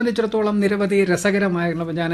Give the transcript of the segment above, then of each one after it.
സംബന്ധിച്ചിടത്തോളം നിരവധി രസകരമായിട്ടുള്ള ഞാൻ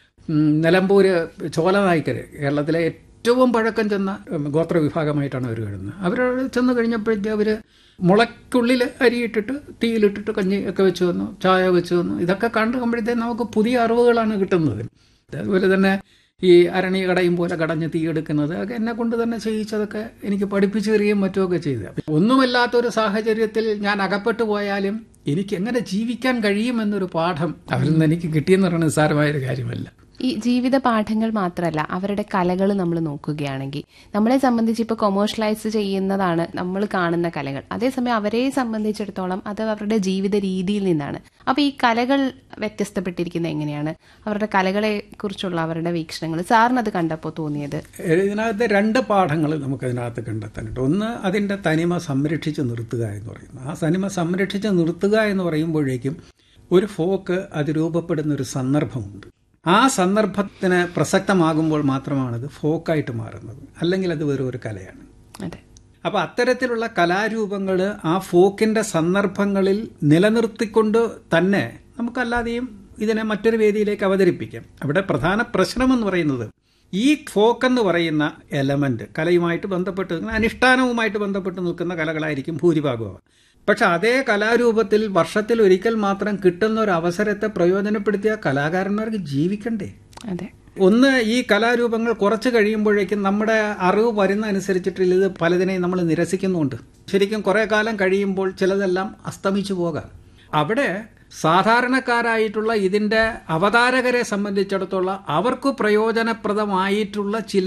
നിലമ്പൂര് ചോലനായ്ക്കര് കേരളത്തിലെ ഏറ്റവും പഴക്കം ചെന്ന ഉം, ഗോത്ര വിഭാഗമായിട്ടാണ് അവർ വരുന്നത് അവരോട് ചെന്ന് കഴിഞ്ഞപ്പോഴത്തേക്ക് അവർ മുളയ്ക്കുള്ളിൽ അരിയിട്ടിട്ട് തീയിലിട്ടിട്ട് കഞ്ഞി ഒക്കെ വെച്ച് വന്നു ചായ വെച്ച് വന്നു ഇതൊക്കെ കണ്ടുമ്പോഴത്തേക്ക് നമുക്ക് പുതിയ അറിവുകളാണ് കിട്ടുന്നത് അതുപോലെ തന്നെ ഈ അരണി കടയും പോലെ കടഞ്ഞ് തീയെടുക്കുന്നത് ഒക്കെ എന്നെ കൊണ്ട് തന്നെ ചെയ്യിച്ചതൊക്കെ എനിക്ക് പഠിപ്പിച്ചു തരികയും മറ്റുമൊക്കെ ചെയ്ത് ഒന്നുമില്ലാത്തൊരു സാഹചര്യത്തിൽ ഞാൻ അകപ്പെട്ടു പോയാലും എനിക്ക് എങ്ങനെ ജീവിക്കാൻ കഴിയുമെന്നൊരു പാഠം അവരിൽ നിന്ന് എനിക്ക് കിട്ടിയെന്ന് പറയുന്നത് നിസ്സാരമായൊരു കാര്യമല്ല ഈ ജീവിത പാഠങ്ങൾ മാത്രമല്ല അവരുടെ കലകൾ നമ്മൾ നോക്കുകയാണെങ്കിൽ നമ്മളെ സംബന്ധിച്ച് ഇപ്പോൾ കൊമേഴ്ഷ്യലൈസ് ചെയ്യുന്നതാണ് നമ്മൾ കാണുന്ന കലകൾ അതേസമയം അവരെ സംബന്ധിച്ചിടത്തോളം അത് അവരുടെ ജീവിത രീതിയിൽ നിന്നാണ് അപ്പോൾ ഈ കലകൾ വ്യത്യസ്തപ്പെട്ടിരിക്കുന്നത് എങ്ങനെയാണ് അവരുടെ കലകളെ കുറിച്ചുള്ള അവരുടെ വീക്ഷണങ്ങൾ സാറിന് അത് കണ്ടപ്പോൾ തോന്നിയത് ഇതിനകത്ത് രണ്ട് പാഠങ്ങൾ നമുക്കതിനകത്ത് കണ്ടെത്താനുണ്ട് ഒന്ന് അതിൻ്റെ തനിമ സംരക്ഷിച്ച് നിർത്തുക എന്ന് പറയുന്നത് ആ തനിമ സംരക്ഷിച്ച് നിർത്തുക എന്ന് പറയുമ്പോഴേക്കും ഒരു ഫോക്ക് അത് രൂപപ്പെടുന്ന ഒരു സന്ദർഭമുണ്ട് ആ സന്ദർഭത്തിന് പ്രസക്തമാകുമ്പോൾ മാത്രമാണ് അത് ഫോക്കായിട്ട് മാറുന്നത് അല്ലെങ്കിൽ അത് വെറും ഒരു കലയാണ് അതെ അപ്പൊ അത്തരത്തിലുള്ള കലാരൂപങ്ങൾ ആ ഫോക്കിന്റെ സന്ദർഭങ്ങളിൽ നിലനിർത്തിക്കൊണ്ട് തന്നെ നമുക്കല്ലാതെയും ഇതിനെ മറ്റൊരു വേദിയിലേക്ക് അവതരിപ്പിക്കാം അവിടെ പ്രധാന പ്രശ്നമെന്ന് പറയുന്നത് ഈ ഫോക്ക് എന്ന് പറയുന്ന എലമെന്റ് കലയുമായിട്ട് ബന്ധപ്പെട്ട് നിൽക്കുന്ന അനുഷ്ഠാനവുമായിട്ട് ബന്ധപ്പെട്ട് നിൽക്കുന്ന കലകളായിരിക്കും ഭൂരിഭാഗവും പക്ഷെ അതേ കലാരൂപത്തിൽ വർഷത്തിൽ ഒരിക്കൽ മാത്രം കിട്ടുന്ന ഒരു അവസരത്തെ പ്രയോജനപ്പെടുത്തിയ കലാകാരന്മാർക്ക് ജീവിക്കണ്ടേ അതെ ഒന്ന് ഈ കലാരൂപങ്ങൾ കുറച്ച് കഴിയുമ്പോഴേക്കും നമ്മുടെ അറിവ് വരുന്ന അനുസരിച്ചിട്ട് ഇത് പലതിനെയും നമ്മൾ നിരസിക്കുന്നുണ്ട് ശരിക്കും കുറെ കാലം കഴിയുമ്പോൾ ചിലതെല്ലാം അസ്തമിച്ചു പോകാം അവിടെ സാധാരണക്കാരായിട്ടുള്ള ഇതിന്റെ അവതാരകരെ സംബന്ധിച്ചിടത്തോളം അവർക്ക് പ്രയോജനപ്രദമായിട്ടുള്ള ചില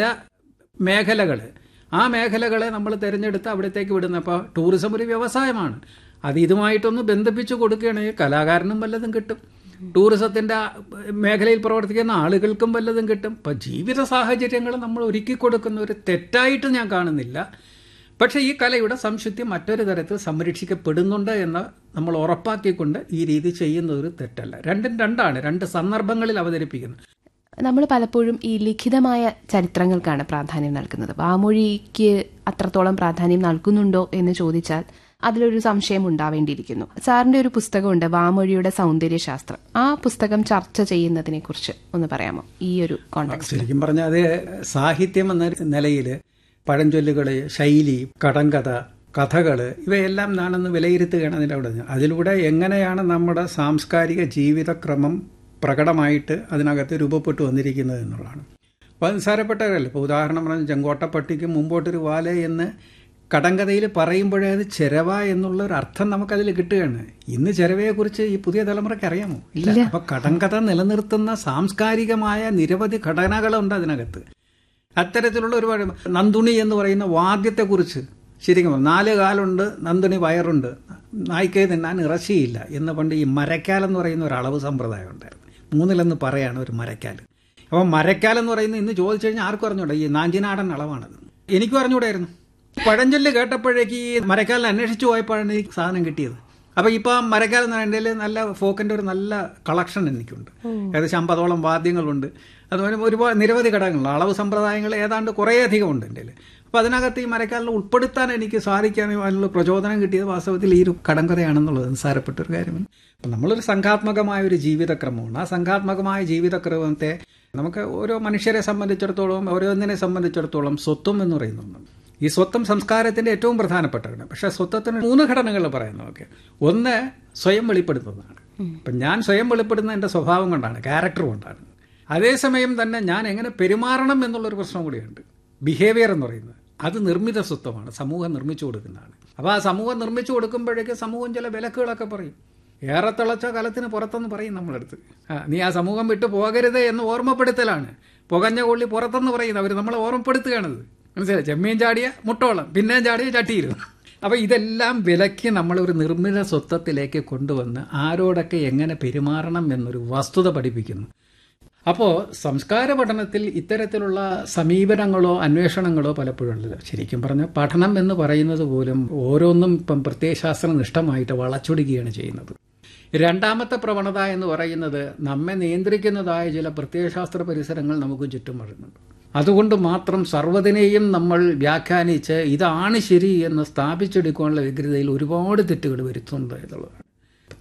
മേഖലകൾ ആ മേഖലകളെ നമ്മൾ തിരഞ്ഞെടുത്ത് അവിടത്തേക്ക് വിടുന്നത് അപ്പോൾ ടൂറിസം ഒരു വ്യവസായമാണ് അത് ഇതുമായിട്ടൊന്ന് ബന്ധിപ്പിച്ച് കൊടുക്കുകയാണെങ്കിൽ കലാകാരനും വല്ലതും കിട്ടും ടൂറിസത്തിന്റെ മേഖലയിൽ പ്രവർത്തിക്കുന്ന ആളുകൾക്കും വല്ലതും കിട്ടും ഇപ്പം ജീവിത സാഹചര്യങ്ങൾ നമ്മൾ ഒരുക്കി കൊടുക്കുന്ന ഒരു തെറ്റായിട്ട് ഞാൻ കാണുന്നില്ല പക്ഷേ ഈ കലയുടെ സംശുദ്ധി മറ്റൊരു തരത്തിൽ സംരക്ഷിക്കപ്പെടുന്നുണ്ട് എന്ന് നമ്മൾ ഉറപ്പാക്കിക്കൊണ്ട് ഈ രീതി ചെയ്യുന്നത് ഒരു തെറ്റല്ല രണ്ടും രണ്ടാണ് രണ്ട് സന്ദർഭങ്ങളിൽ അവതരിപ്പിക്കുന്നത് നമ്മൾ പലപ്പോഴും ഈ ലിഖിതമായ ചരിത്രങ്ങൾക്കാണ് പ്രാധാന്യം നൽകുന്നത് വാമൊഴിക്ക് അത്രത്തോളം പ്രാധാന്യം നൽകുന്നുണ്ടോ എന്ന് ചോദിച്ചാൽ അതിലൊരു സംശയം ഉണ്ടാവേണ്ടിയിരിക്കുന്നു സാറിന്റെ ഒരു പുസ്തകമുണ്ട് വാമൊഴിയുടെ സൗന്ദര്യശാസ്ത്രം ആ പുസ്തകം ചർച്ച ചെയ്യുന്നതിനെ കുറിച്ച് ഒന്ന് പറയാമോ ഈ ഒരു കോൺടാക്ട് ശരിക്കും പറഞ്ഞാൽ അത് സാഹിത്യം എന്ന നിലയിൽ പഴഞ്ചൊല്ലുകള് ശൈലി കടങ്കഥ കഥകള് ഇവയെല്ലാം ഞാനൊന്ന് വിലയിരുത്തുകയാണ് അതിൻ്റെ അവിടെ അതിലൂടെ എങ്ങനെയാണ് നമ്മുടെ സാംസ്കാരിക ജീവിതക്രമം പ്രകടമായിട്ട് അതിനകത്ത് രൂപപ്പെട്ടു വന്നിരിക്കുന്നത് എന്നുള്ളതാണ് അപ്പോൾ അത് നിസ്സാരപ്പെട്ടവരല്ല ഇപ്പോൾ ഉദാഹരണം പറഞ്ഞാൽ ചെങ്കോട്ടപ്പട്ടിക്ക് മുമ്പോട്ടൊരു വാല എന്ന് കടങ്കഥയിൽ പറയുമ്പോഴേ അത് ചെരവ എന്നുള്ള ഒരു അർത്ഥം നമുക്കതിൽ കിട്ടുകയാണ് ഇന്ന് ചെരവയെക്കുറിച്ച് ഈ പുതിയ തലമുറയ്ക്ക് അറിയാമോ ഇല്ല അപ്പൊ കടങ്കഥ നിലനിർത്തുന്ന സാംസ്കാരികമായ നിരവധി ഘടനകളുണ്ട് അതിനകത്ത് അത്തരത്തിലുള്ള ഒരുപാട് നന്ദുണി എന്ന് പറയുന്ന വാദ്യത്തെക്കുറിച്ച് ശരിക്കും പറഞ്ഞാൽ നാല് കാലുണ്ട് നന്ദുണി വയറുണ്ട് നായ്ക്കേ തിന്നാൻ ഇറച്ചിയില്ല എന്ന് പണ്ട് ഈ മരക്കാൽ എന്ന് പറയുന്ന ഒരു അളവ് സമ്പ്രദായം ഉണ്ടായിരുന്നു മൂന്നിലെന്ന് പറയാണ് ഒരു മരക്കാൽ അപ്പോൾ മരക്കാൽ എന്ന് പറയുന്നത് ഇന്ന് ചോദിച്ചു കഴിഞ്ഞാൽ ആർക്കും അറിഞ്ഞൂടാ ഈ നാഞ്ചിനാടൻ അളവാണത് എനിക്കും അറിഞ്ഞൂടായിരുന്നു പഴഞ്ചൊല്ല് കേട്ടപ്പോഴേക്ക് ഈ മരക്കാലിനെ അന്വേഷിച്ചു പോയപ്പോഴാണ് ഈ സാധനം കിട്ടിയത് അപ്പൊ ഇപ്പൊ മരക്കാലം എന്ന് പറയുന്നതിൽ നല്ല ഫോക്കിന്റെ ഒരു നല്ല കളക്ഷൻ എനിക്കുണ്ട് ഏകദേശം അമ്പതോളം വാദ്യങ്ങളുണ്ട് അതുപോലെ ഒരുപാട് നിരവധി ഘടകങ്ങൾ അളവ് സമ്പ്രദായങ്ങൾ ഏതാണ്ട് കുറേയധികം ഉണ്ട് എൻ്റെ അപ്പോൾ അതിനകത്ത് ഈ മരക്കാലിനെ ഉൾപ്പെടുത്താൻ എനിക്ക് സാധിക്കാനും അതിനുള്ള പ്രചോദനം കിട്ടിയത് വാസ്തവത്തിൽ ഈ ഒരു കടങ്കഥയാണെന്നുള്ളത് നിസ്സാരപ്പെട്ട ഒരു കാര്യമാണ് അപ്പം നമ്മളൊരു സംഘാത്മകമായ ഒരു ജീവിതക്രമമാണ് ആ സംഘാത്മകമായ ജീവിതക്രമത്തെ നമുക്ക് ഓരോ മനുഷ്യരെ സംബന്ധിച്ചിടത്തോളം ഓരോന്നിനെ സംബന്ധിച്ചിടത്തോളം സ്വത്വം എന്ന് പറയുന്ന ഒന്നുണ്ട് ഈ സ്വത്വം സംസ്കാരത്തിന്റെ ഏറ്റവും പ്രധാനപ്പെട്ടതാണ് പക്ഷെ സ്വത്വത്തിന് മൂന്ന് ഘടനകൾ പറയുന്നു ഓക്കെ ഒന്ന് സ്വയം വെളിപ്പെടുത്തുന്നതാണ് ഇപ്പം ഞാൻ സ്വയം വെളിപ്പെടുന്ന എൻ്റെ സ്വഭാവം കൊണ്ടാണ് ക്യാരക്ടർ കൊണ്ടാണ് അതേസമയം തന്നെ ഞാൻ എങ്ങനെ പെരുമാറണം എന്നുള്ളൊരു പ്രശ്നം കൂടിയുണ്ട് ബിഹേവിയർ എന്ന് പറയുന്നത് അത് നിർമ്മിത സ്വത്വമാണ് സമൂഹം നിർമ്മിച്ചു കൊടുക്കുന്നതാണ് അപ്പോൾ ആ സമൂഹം നിർമ്മിച്ചു കൊടുക്കുമ്പോഴേക്ക് സമൂഹം ചില വിലക്കുകളൊക്കെ പറയും ഏറെ തിളച്ച കലത്തിന് പുറത്തെന്ന് പറയും നമ്മളടുത്ത് ആ നീ ആ സമൂഹം വിട്ടു പോകരുത് എന്ന് ഓർമ്മപ്പെടുത്തലാണ് പുകഞ്ഞ കൊള്ളി പുറത്തെന്ന് പറയുന്നത് അവർ നമ്മളെ ഓർമ്മപ്പെടുത്തുകയാണത് മനസ്സിലായി ചെമ്മീൻ ചാടിയ മുട്ടോളം പിന്നെയും ചാടിയ ചട്ടിയിരുന്നു അപ്പോൾ ഇതെല്ലാം വിലക്കി നമ്മൾ ഒരു നിർമ്മിത സ്വത്വത്തിലേക്ക് കൊണ്ടുവന്ന് ആരോടൊക്കെ എങ്ങനെ പെരുമാറണം എന്നൊരു വസ്തുത പഠിപ്പിക്കുന്നു അപ്പോൾ സംസ്കാര പഠനത്തിൽ ഇത്തരത്തിലുള്ള സമീപനങ്ങളോ അന്വേഷണങ്ങളോ പലപ്പോഴും ഉള്ളത് ശരിക്കും പറഞ്ഞാൽ പഠനം എന്ന് പറയുന്നത് പോലും ഓരോന്നും ഇപ്പം പ്രത്യയശാസ്ത്ര നിഷ്ഠമായിട്ട് വളച്ചൊടുക്കുകയാണ് ചെയ്യുന്നത് രണ്ടാമത്തെ പ്രവണത എന്ന് പറയുന്നത് നമ്മെ നിയന്ത്രിക്കുന്നതായ ചില പ്രത്യയശാസ്ത്ര പരിസരങ്ങൾ നമുക്ക് ചുറ്റും വരുന്നുണ്ട് അതുകൊണ്ട് മാത്രം സർവ്വതിനെയും നമ്മൾ വ്യാഖ്യാനിച്ച് ഇതാണ് ശരി എന്ന് സ്ഥാപിച്ചെടുക്കാനുള്ള വ്യഗ്രതയിൽ ഒരുപാട് തെറ്റുകൾ വരുത്തുന്നുണ്ട് എന്നുള്ളതാണ്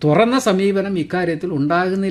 തുറന്ന സമീപനം ഇക്കാര്യത്തിൽ ഉണ്ടാകുന്നില്ല